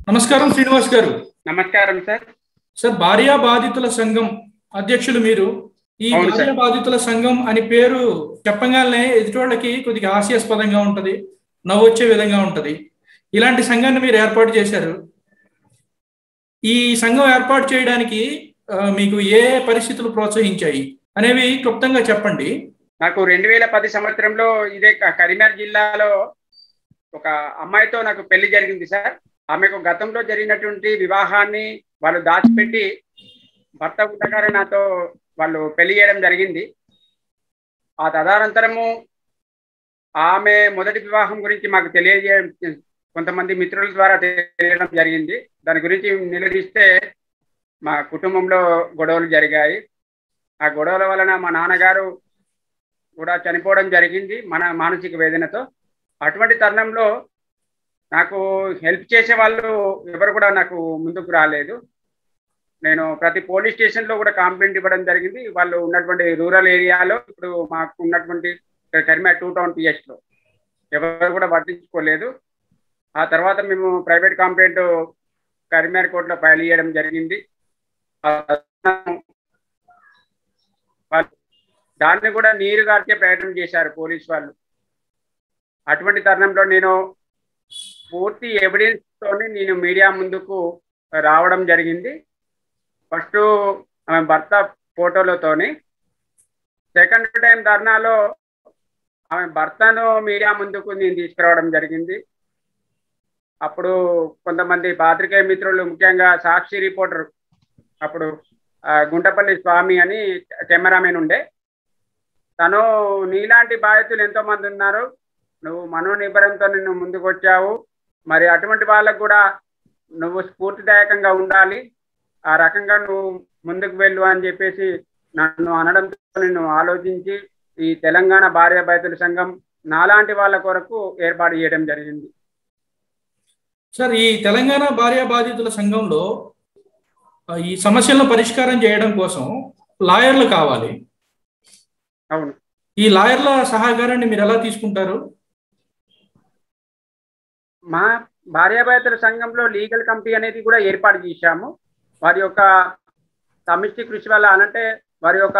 నమస్కారం శ్రీనివాస్ గారు నమస్కారం సార్ సార్ భార్యా బాధితుల సంఘం అధ్యక్షులు మీరు ఈ అవును సార్. భార్యా బాధితుల సంఘం అని పేరు చెప్పగానే ఎదుటివాళ్ళకి కొద్దిగా హాస్యాస్పదంగా ఉంటది నవ్వొచ్చే విధంగా ఉంటది ఇలాంటి సంఘాన్ని మీరు ఏర్పాటు చేశారు ఈ సంఘం ఏర్పాటు చేయడానికి ఆ, మీకు ఏ పరిస్థితులు ప్రోత్సహించాయి అనేవి క్లుప్తంగా చెప్పండి నాకు రెండు వేల పది సంవత్సరంలో ఇదే క- కరీంనగర్ జిల్లాలో ఒక అమ్మాయితో నాకు పెళ్లి జరిగింది సార్ ఆమెకు గతంలో జరిగినటువంటి వివాహాన్ని వాళ్ళు దాచిపెట్టి భర్త ఉండగానే నాతో వాళ్ళు పెళ్లి చేయడం జరిగింది ఆ తదనంతరము ఆమె మొదటి వివాహం గురించి మాకు తెలియజే కొంతమంది మిత్రుల ద్వారా తెలియడం జరిగింది దాని గురించి నిలదీస్తే మా కుటుంబంలో గొడవలు జరిగాయి ఆ గొడవల వలన మా నాన్నగారు కూడా చనిపోవడం జరిగింది మన మానసిక వేదనతో అటువంటి తరుణంలో నాకు హెల్ప్ చేసే వాళ్ళు ఎవరు కూడా నాకు ముందుకు రాలేదు నేను ప్రతి పోలీస్ స్టేషన్లో కూడా కంప్లైంట్ ఇవ్వడం జరిగింది వాళ్ళు ఉన్నటువంటి రూరల్ ఏరియాలో ఇప్పుడు మాకు ఉన్నటువంటి కరిమా టూ టౌన్ పిఎస్లో ఎవరు కూడా పట్టించుకోలేదు ఆ తర్వాత మేము ప్రైవేట్ కంప్లైంట్ కరీంనగర్ కోర్టులో ఫైల్ చేయడం జరిగింది ఆ వాళ్ళు దాన్ని కూడా నీరు గార్చే ప్రయత్నం చేశారు పోలీస్ వాళ్ళు అటువంటి తరుణంలో నేను పూర్తి ఎవిడెన్స్ తోని నేను మీడియా ముందుకు రావడం జరిగింది ఫస్ట్ ఆమె భర్త ఫోటోలతోని సెకండ్ టైం ధర్నాలో ఆమె భర్తను మీడియా ముందుకు నేను తీసుకురావడం జరిగింది అప్పుడు కొంతమంది పాత్రికేయ మిత్రులు ముఖ్యంగా సాక్షి రిపోర్టర్ అప్పుడు ఆ, గుంటపల్లి స్వామి అని కెమెరామెన్ ఉండే తను నీలాంటి బాధితులు ఎంతో మంది ఉన్నారు నువ్వు మనోనిబ్బరంతో నిన్ను ముందుకు వచ్చావు మరి అటువంటి వాళ్ళకు కూడా నువ్వు స్ఫూర్తిదాయకంగా ఉండాలి ఆ రకంగా నువ్వు ముందుకు వెళ్ళు అని చెప్పేసి నన్ను అనడంతో నేను ఆలోచించి ఈ తెలంగాణ భార్య బాధితుల సంఘం నాలాంటి వాళ్ళ కొరకు ఏర్పాటు చేయడం జరిగింది సార్ ఈ తెలంగాణ భార్యా బాధితుల సంఘంలో ఆ, ఈ సమస్యలను పరిష్కారం చేయడం కోసం లాయర్లు కావాలి అవును ఈ లాయర్ల సహకారాన్ని మీరు ఎలా తీసుకుంటారు మా భార్యాభర్తల సంఘంలో లీగల్ కమిటీ అనేది కూడా ఏర్పాటు చేశాము వారి యొక్క సమిష్టి కృషి వల్ల అనంటే వారి యొక్క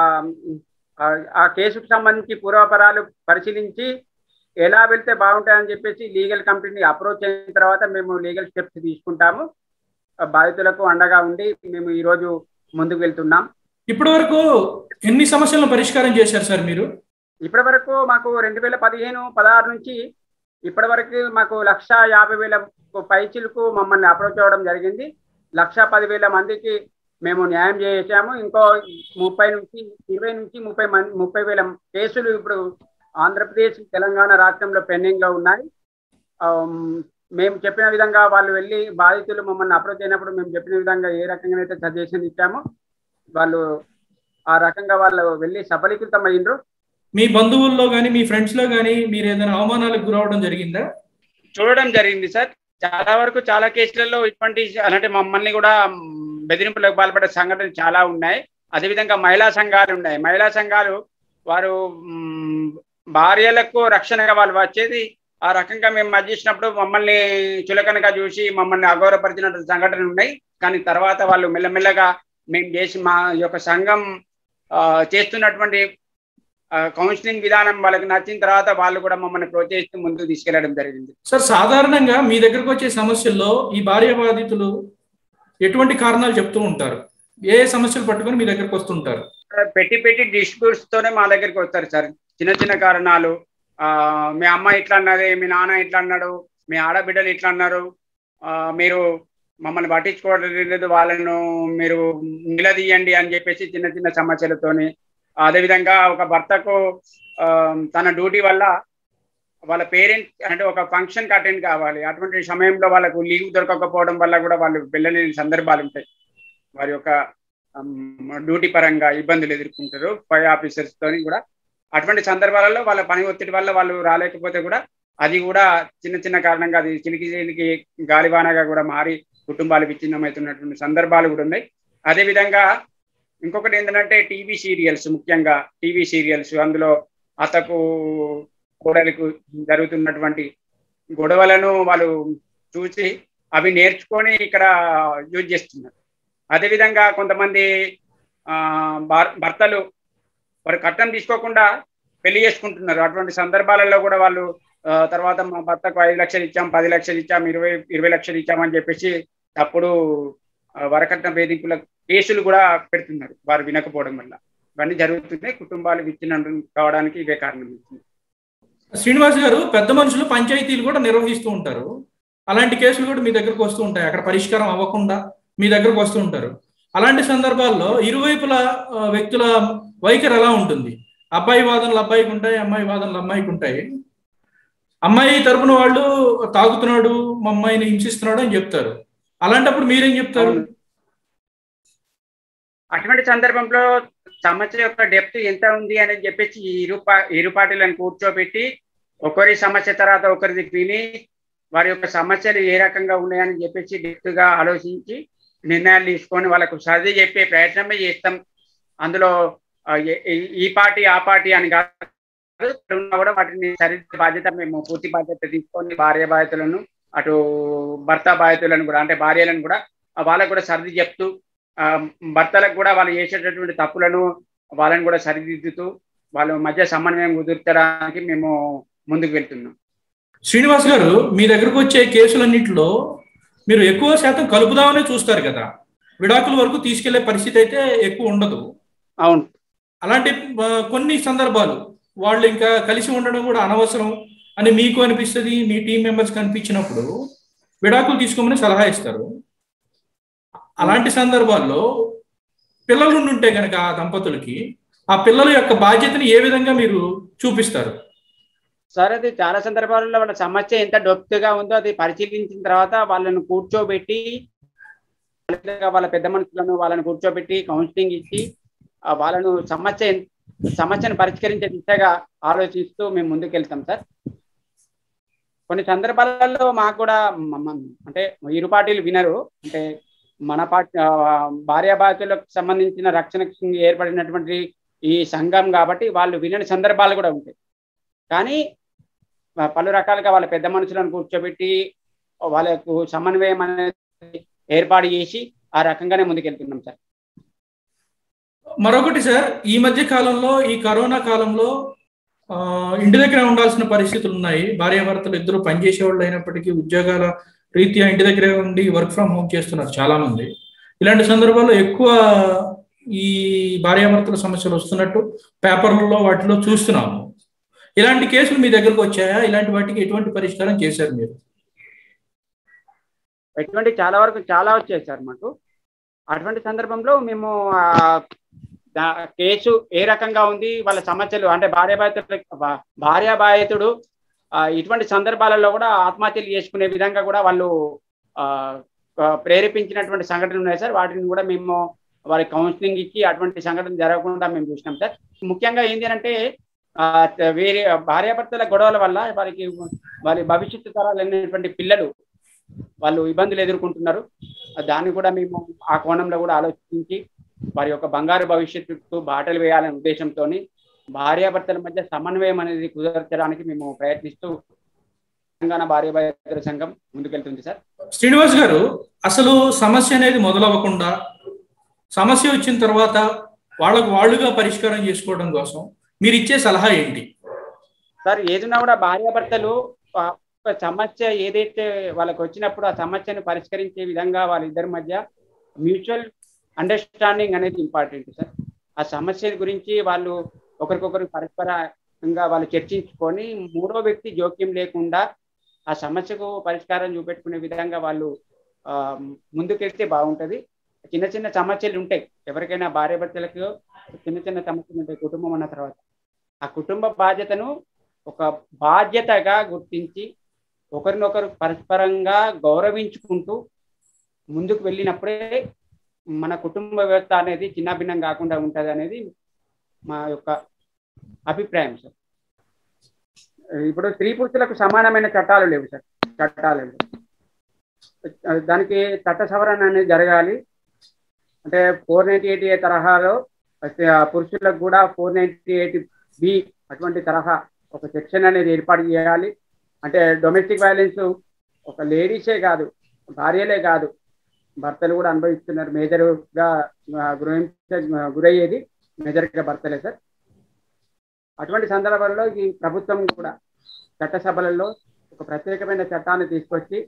ఆ- ఆ కేసుకు సంబంధించి పూర్వపరాలు పరిశీలించి ఎలా వెళ్తే బాగుంటాయని చెప్పేసి లీగల్ కమిటీని అప్రోచ్ అయిన తర్వాత మేము లీగల్ స్టెప్స్ తీసుకుంటాము ఆ బాధితులకు అండగా ఉండి మేము ఈరోజు ముందుకు వెళ్తున్నాం ఇప్పటి వరకు ఎన్ని సమస్యలను పరిష్కారం చేశారు సార్ మీరు ఇప్పటి వరకు మాకు రెండు వేల పదిహేను పదహారు నుంచి ఇప్పటి వరకు మాకు లక్ష యాభై వేల పైచిలకు మమ్మల్ని అప్రోచ్ అవ్వడం జరిగింది లక్ష పదివేల మందికి మేము న్యాయం చేసాము ఇంకో ముప్పై నుంచి ఇరవై నుంచి ముప్పై మంది ముప్పై వేల కేసులు ఇప్పుడు ఆంధ్రప్రదేశ్ తెలంగాణ రాష్ట్రంలో పెండింగ్ లో ఉన్నాయి ఆమ్, మేము చెప్పిన విధంగా వాళ్ళు వెళ్ళి బాధితులు మమ్మల్ని అప్రోచ్ అయినప్పుడు మేము చెప్పిన విధంగా ఏ రకంగా అయితే సజెషన్ ఇచ్చామో వాళ్ళు ఆ రకంగా వాళ్ళు వెళ్ళి సఫలీకృతం అయ్యిండ్రు మీ బంధువుల్లో కానీ మీ ఫ్రెండ్స్ లో కానీ మీరు ఏదైనా అవమానాలకు గురవడం జరిగిందా చూడడం జరిగింది సార్ చాలా వరకు చాలా కేసులలో ఇటువంటి అంటే మమ్మల్ని కూడా మ్, బెదిరింపులకు పాల్పడే సంఘటనలు చాలా ఉన్నాయి అదేవిధంగా మహిళా సంఘాలు ఉన్నాయి మహిళా సంఘాలు వారు మ్, భార్యలకు రక్షణగా వాళ్ళు వచ్చేది ఆ రకంగా మేము మధ్యసినప్పుడు మమ్మల్ని చులకనగా చూసి మమ్మల్ని అగౌరవపరిచిన సంఘటనలు ఉన్నాయి కానీ తర్వాత వాళ్ళు మెల్లమెల్లగా మేము చేసి మా యొక్క సంఘం ఆ, చేస్తున్నటువంటి కౌన్సిలింగ్ విధానం వాళ్ళకి నచ్చిన తర్వాత వాళ్ళు కూడా మమ్మల్ని ప్రోత్సహిస్తూ ముందుకు తీసుకెళ్లడం జరిగింది సార్ సాధారణంగా మీ దగ్గరకు వచ్చే సమస్యల్లో ఈ భార్య బాధితులు ఎటువంటి కారణాలు చెప్తూ ఉంటారు ఏ సమస్యలు పట్టుకొని మీ దగ్గరకు వస్తుంటారు పెట్టి పెట్టి డిస్ప్యూట్స్ తోనే మా దగ్గరికి వస్తారు సార్ చిన్న చిన్న కారణాలు ఆ మీ అమ్మ ఇట్లా అన్నది మీ నాన్న ఇట్లా అన్నాడు మీ ఆడబిడ్డలు ఇట్లా అన్నారు ఆ, మీరు మమ్మల్ని పట్టించుకోవడం లేదు వాళ్ళను మీరు నిలదీయండి అని చెప్పేసి చిన్న చిన్న సమస్యలతోని అదేవిధంగా ఒక భర్తకు ఆ, తన డ్యూటీ వల్ల వాళ్ళ పేరెంట్స్ అంటే ఒక ఫంక్షన్ అటెండ్ కావాలి అటువంటి సమయంలో వాళ్ళకు లీవ్ దొరకకపోవడం వల్ల కూడా వాళ్ళు వెళ్ళలేని సందర్భాలు ఉంటాయి వారి యొక్క డ్యూటీ పరంగా ఇబ్బందులు ఎదుర్కొంటారు పై ఆఫీసర్స్ తోని కూడా అటువంటి సందర్భాలలో వాళ్ళ పని ఒత్తిడి వల్ల వాళ్ళు రాలేకపోతే కూడా అది కూడా చిన్న చిన్న కారణంగా అది చిలికి చిలికి గాలివానగా కూడా మారి కుటుంబాలు విచ్ఛిన్నమవుతున్నటువంటి సందర్భాలు కూడా ఉన్నాయి అదేవిధంగా ఇంకొకటి ఏంటంటే టీవీ సీరియల్స్ ముఖ్యంగా టీవీ సీరియల్స్ అందులో అతకు కోడలికు జరుగుతున్నటువంటి గొడవలను వాళ్ళు చూసి అవి నేర్చుకొని ఇక్కడ యూజ్ చేస్తున్నారు అదేవిధంగా కొంతమంది ఆ, భర్- భర్తలు వారు కట్నం తీసుకోకుండా పెళ్లి చేసుకుంటున్నారు అటువంటి సందర్భాలలో కూడా వాళ్ళు ఆ, తర్వాత మా భర్తకు ఐదు లక్షలు ఇచ్చాం పది లక్షలు ఇచ్చాం ఇరవై ఇరవై లక్షలు ఇచ్చామని చెప్పేసి అప్పుడు ఆ, వరకట్న వేధింపుల కేసులు కూడా పెడుతున్నారు వారు వినకపోవడం వల్ల ఇవన్నీ జరుగుతున్నాయి కుటుంబాలు విచ్ఛిన్నం కావడానికి ఇవే కారణం శ్రీనివాస్ గారు పెద్ద మనుషులు పంచాయతీలు కూడా నిర్వహిస్తూ ఉంటారు అలాంటి కేసులు కూడా మీ దగ్గరకు వస్తూ ఉంటాయి అక్కడ పరిష్కారం అవ్వకుండా మీ దగ్గరకు వస్తూ ఉంటారు అలాంటి సందర్భాల్లో ఇరువైపుల ఆ, వ్యక్తుల వైఖరి ఎలా ఉంటుంది అబ్బాయి వాదనలు అబ్బాయికి ఉంటాయి అమ్మాయి వాదనలు అమ్మాయికి ఉంటాయి అమ్మాయి తరపున వాళ్ళు తాగుతున్నాడు మా అమ్మాయిని హింసిస్తున్నాడు అని చెప్తారు అలాంటప్పుడు మీరేం చెప్తారు అవును. అటువంటి సందర్భంలో సమస్య యొక్క డెప్త్ ఎంత ఉంది అని చెప్పేసి ఈ ఇరు పా- ఇరు పార్టీలను కూర్చోబెట్టి ఒకరి సమస్య తర్వాత ఒకరిది విని వారి యొక్క సమస్యలు ఏ రకంగా ఉన్నాయని చెప్పేసి డెప్త్ గా ఆలోచించి నిర్ణయాలు తీసుకొని వాళ్ళకు సర్ది చెప్పే ప్రయత్నమే చేస్తాం అందులో ఆ, ఏ- ఈ- ఈ పార్టీ ఆ పార్టీ అని కాదు ఉన్నా కూడా వాటిని సరిదిద్దే బాధ్యత మేము పూర్తి బాధ్యత తీసుకొని భార్య బాధ్యతలను అటు భర్త బాధ్యతలను కూడా అంటే భార్యలను కూడా ఆ, వాళ్ళకు కూడా సర్ది చెప్తూ ఆ, భర్తలకు కూడా వాళ్ళు చేసేటటువంటి తప్పులను వాళ్ళని కూడా సరిదిద్దుతూ వాళ్ళ మధ్య సమన్వయం కుదుర్చడానికి మేము ముందుకు వెళ్తున్నాం శ్రీనివాస్ గారు మీ దగ్గరకు వచ్చే కేసులన్నింటిలో మీరు ఎక్కువ శాతం కలుపుదామనే చూస్తారు కదా విడాకుల వరకు తీసుకెళ్లే పరిస్థితి అయితే ఎక్కువ ఉండదు అవును అలాంటి ఆ, కొన్ని సందర్భాలు వాళ్ళు ఇంకా కలిసి ఉండడం కూడా అనవసరం అని మీకు అనిపిస్తుంది మీ టీం మెంబర్స్ కనిపించినప్పుడు విడాకులు తీసుకోమని సలహా ఇస్తారు అలాంటి సందర్భాల్లో పిల్లలు ఉంటే కనుక ఆ దంపతులకి ఆ పిల్లల యొక్క బాధ్యతని ఏ విధంగా మీరు చూపిస్తారు సార్ అది చాలా సందర్భాలలో వాళ్ళ సమస్య ఎంత డొప్తుగా ఉందో అది పరిశీలించిన తర్వాత వాళ్ళను కూర్చోబెట్టి వాళ్ళ పెద్ద మనుషులను వాళ్ళని కూర్చోబెట్టి కౌన్సిలింగ్ ఇచ్చి ఆ వాళ్ళను సమస్య ఎన్- సమస్యను పరిష్కరించే దిశగా ఆలోచిస్తూ మేము ముందుకు వెళ్తాం సార్ కొన్ని సందర్భాలలో మాకు కూడా మ- మ- అంటే ఇరు పార్టీలు వినరు అంటే మన పార్టీ భార్యాభార్యలకు సంబంధించిన రక్షణకు ఏర్పడినటువంటి ఈ సంఘం కాబట్టి వాళ్ళు వినని సందర్భాలు కూడా ఉంటాయి కానీ ఆ, పలు రకాలుగా వాళ్ళ పెద్ద మనుషులను కూర్చోబెట్టి వాళ్ళకు సమన్వయం అనేది ఏర్పాటు చేసి ఆ రకంగానే ముందుకెళ్తున్నాం సార్ మరొకటి సార్ ఈ మధ్య కాలంలో ఈ కరోనా కాలంలో ఆ, ఇంటి దగ్గర ఉండాల్సిన పరిస్థితులు ఉన్నాయి భార్యాభర్తలు ఇద్దరు పనిచేసే వాళ్ళు అయినప్పటికీ ఉద్యోగాల రీత్యా ఇంటి దగ్గరే ఉండి వర్క్ ఫ్రమ్ హోమ్ చేస్తున్నారు చాలా మంది ఇలాంటి సందర్భాల్లో ఎక్కువ ఈ భార్యాభర్తల సమస్యలు వస్తున్నట్టు పేపర్లలో వాటిలో చూస్తున్నాము ఇలాంటి కేసులు మీ దగ్గరకు వచ్చాయా ఇలాంటి వాటికి ఎటువంటి పరిష్కారం చేశారు మీరు ఎటువంటి చాలా వరకు చాలా వచ్చాయి సార్ మాకు అటువంటి సందర్భంలో మేము ఆ, దా- కేసు ఏ రకంగా ఉంది వాళ్ళ సమస్యలు అంటే భార్యాబాధితుడు భార్యాబాధితుడు ఆ, ఇటువంటి సందర్భాలలో కూడా ఆత్మహత్యలు చేసుకునే విధంగా కూడా వాళ్ళు ఆ, ఆ, ప్రేరేపించినటువంటి సంఘటనలు ఉన్నాయి సార్ వాటిని కూడా మేము వారికి కౌన్సిలింగ్ ఇచ్చి అటువంటి సంఘటన జరగకుండా మేము చూసినాం సార్ ముఖ్యంగా ఏంటి అంటే ఆ, వేరే భార్యాభర్తల గొడవల వల్ల వారికి వారి భవిష్యత్తు తరాలు అనేటువంటి పిల్లలు వాళ్ళు ఇబ్బందులు ఎదుర్కొంటున్నారు దాన్ని కూడా మేము ఆ కోణంలో కూడా ఆలోచించి వారి యొక్క బంగారు భవిష్యత్తుకు బాటలు వేయాలనే ఉద్దేశంతో భార్యాభర్తల మధ్య సమన్వయం అనేది కుదర్చడానికి మేము ప్రయత్నిస్తూ తెలంగాణ భార్యాభర్తల సంఘం ముందుకెళ్తుంది సార్ శ్రీనివాస్ గారు అసలు సమస్య అనేది మొదలవ్వకుండా సమస్య వచ్చిన తర్వాత వాళ్ళకు వాళ్ళుగా పరిష్కారం చేసుకోవడం కోసం మీరు ఇచ్చే సలహా ఏంటి సార్ ఏదైనా కూడా భార్యాభర్తలు ఆ ఒక సమస్య ఏదైతే వాళ్ళకి వచ్చినప్పుడు ఆ సమస్యను పరిష్కరించే విధంగా వాళ్ళిద్దరి మధ్య మ్యూచువల్ అండర్స్టాండింగ్ అనేది ఇంపార్టెంట్ సార్ ఆ సమస్య గురించి వాళ్ళు ఒకరికొకరు పరస్పరంగా వాళ్ళు చర్చించుకొని మూడో వ్యక్తి జోక్యం లేకుండా ఆ సమస్యకు పరిష్కారం చూపెట్టుకునే విధంగా వాళ్ళు ఆ, ముందుకెళ్తే బాగుంటది చిన్న చిన్న సమస్యలు ఉంటాయి ఎవరికైనా భార్యాభర్తలకు చిన్న చిన్న సమస్యలు ఉంటాయి కుటుంబం అన్న తర్వాత ఆ కుటుంబ బాధ్యతను ఒక బాధ్యతగా గుర్తించి ఒకరినొకరు పరస్పరంగా గౌరవించుకుంటూ ముందుకు వెళ్ళినప్పుడే మన కుటుంబ వ్యవస్థ అనేది చిన్నాభిన్నం కాకుండా ఉంటుంది అనేది మా యొక్క అభిప్రాయం సార్ ఇప్పుడు స్త్రీ పురుషులకు సమానమైన చట్టాలు లేవు సార్ చట్టాలు లేవు దానికి చట్ట సవరణ అనేది జరగాలి అంటే ఫోర్ నైన్టీ ఎయిట్ ఏ తరహాలో ఆ పురుషులకు కూడా ఫోర్ నైన్టీ ఎయిట్ బి అటువంటి తరహా ఒక సెక్షన్ అనేది ఏర్పాటు చేయాలి అంటే డొమెస్టిక్ వైలెన్స్ ఒక లేడీసే కాదు భార్యలే కాదు భర్తలు కూడా అనుభవిస్తున్నారు మేజర్గా గురహించ గురయ్యేది మేజర్గా భర్తలే సార్ అటువంటి సందర్భంలో ఈ ప్రభుత్వం కూడా చట్టసభలలో ఒక ప్రత్యేకమైన చట్టాన్ని తీసుకొచ్చి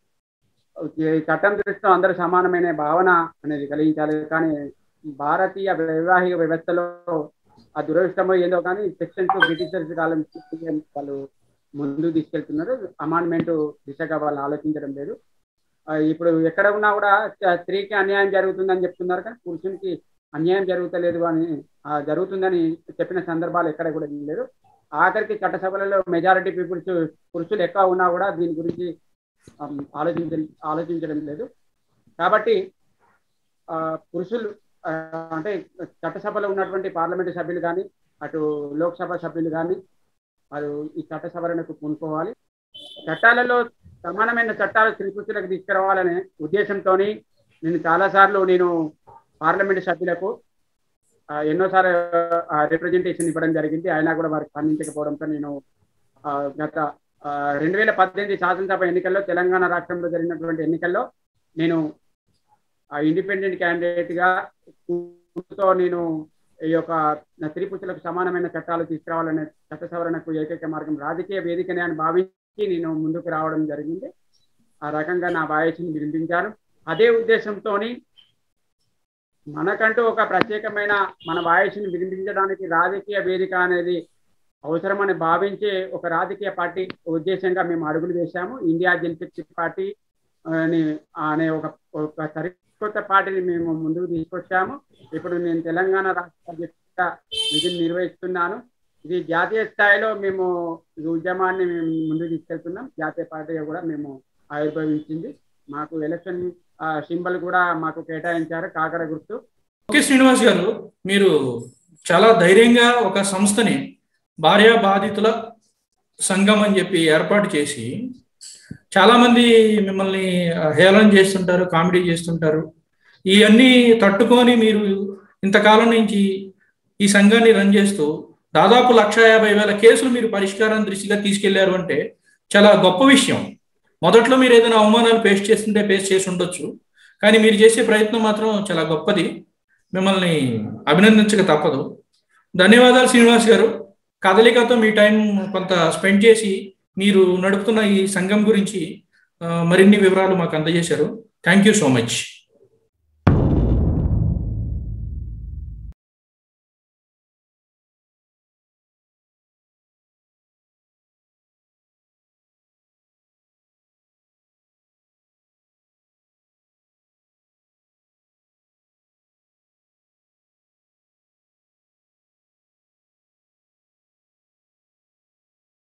ఈ చట్టం దృష్టిలో అందరూ సమానమైన భావన అనేది కలిగించాలి కానీ భారతీయ వైవాహిక వ్యవస్థలో ఆ దురదృష్టమో ఏందో కానీ సెక్షన్స్ బ్రిటిషర్స్ కాలం వాళ్ళు ముందు తీసుకెళ్తున్నారు అమాండ్మెంట్ దిశగా వాళ్ళు ఆలోచించడం లేదు ఇప్పుడు ఎక్కడ ఉన్నా కూడా స్త్రీకి అన్యాయం జరుగుతుందని చెప్తున్నారు కానీ పురుషునికి అన్యాయం జరుగుతలేదు అని జరుగుతుందని చెప్పిన సందర్భాలు ఎక్కడ కూడా లేదు ఆఖరికి చట్టసభలలో మెజారిటీ పీపుల్స్ పురుషులు ఎక్కువ ఉన్నా కూడా దీని గురించి ఆలోచించ ఆలోచించడం లేదు కాబట్టి పురుషులు అంటే చట్టసభలో ఉన్నటువంటి పార్లమెంటు సభ్యులు కానీ అటు లోక్సభ సభ్యులు కానీ వారు ఈ చట్టసభలకు పూనుకోవాలి చట్టాలలో సమానమైన చట్టాలు స్త్రీ పురుషులకు తీసుకురావాలనే ఉద్దేశంతో నేను చాలాసార్లు నేను పార్లమెంటు సభ్యులకు ఎన్నోసార్లు రిప్రజెంటేషన్ ఇవ్వడం జరిగింది అయినా కూడా వారికి స్పందించకపోవడంతో నేను గత రెండు వేల పద్దెనిమిది శాసనసభ ఎన్నికల్లో తెలంగాణ రాష్ట్రంలో జరిగినటువంటి ఎన్నికల్లో నేను ఇండిపెండెంట్ క్యాండిడేట్గా నేను ఈ యొక్క స్త్రీ పురుషులకు సమానమైన చట్టాలు తీసుకురావాలనే చట్ట సవరణకు ఏకైక మార్గం రాజకీయ వేదికనే అని భావించి నేను ముందుకు రావడం జరిగింది ఆ రకంగా నా వాయిస్ని వినిపించాను అదే ఉద్దేశంతో మనకంటూ ఒక ప్రత్యేకమైన మన వాయిస్ని వినిపించడానికి రాజకీయ వేదిక అనేది అవసరమని భావించే ఒక రాజకీయ పార్టీ ఉద్దేశంగా మేము అడుగులు వేశాము ఇండియా జనశక్తి పార్టీ అని అనే ఒక ఒక సరికొత్త పార్టీని మేము ముందుకు తీసుకొచ్చాము ఇప్పుడు నేను తెలంగాణ రాష్ట్ర అధ్యక్షుడిగా విధులు నిర్వహిస్తున్నాను ఇది జాతీయ స్థాయిలో మేము ఈ ఉద్యమాన్ని మేము ముందుకు తీసుకెళ్తున్నాం జాతీయ పార్టీగా కూడా మేము ఆవిర్భవించింది మాకు ఎలక్షన్ సింబల్ కూడా మాకు కేటాయించారు కాకర గుర్తు ఓకే శ్రీనివాస్ గారు మీరు చాలా ధైర్యంగా ఒక సంస్థని భార్యా బాధితుల సంఘం అని చెప్పి ఏర్పాటు చేసి చాలా మంది మిమ్మల్ని హేళన చేస్తుంటారు కామెడీ చేస్తుంటారు ఇవన్నీ తట్టుకొని మీరు ఇంతకాలం నుంచి ఈ సంఘాన్ని రన్ చేస్తూ దాదాపు లక్ష యాభై వేల కేసులు మీరు పరిష్కారం దృష్టిగా తీసుకెళ్లారు అంటే చాలా గొప్ప విషయం మొదట్లో మీరు ఏదైనా అవమానాలు పేస్ట్ చేస్తుంటే పేస్ట్ చేసి ఉండొచ్చు కానీ మీరు చేసే ప్రయత్నం మాత్రం చాలా గొప్పది మిమ్మల్ని అభినందించక తప్పదు ధన్యవాదాలు శ్రీనివాస్ గారు కదలికతో మీ టైం కొంత స్పెండ్ చేసి మీరు నడుపుతున్న ఈ సంఘం గురించి మరిన్ని వివరాలు మాకు అందజేశారు థ్యాంక్ యూ సో మచ్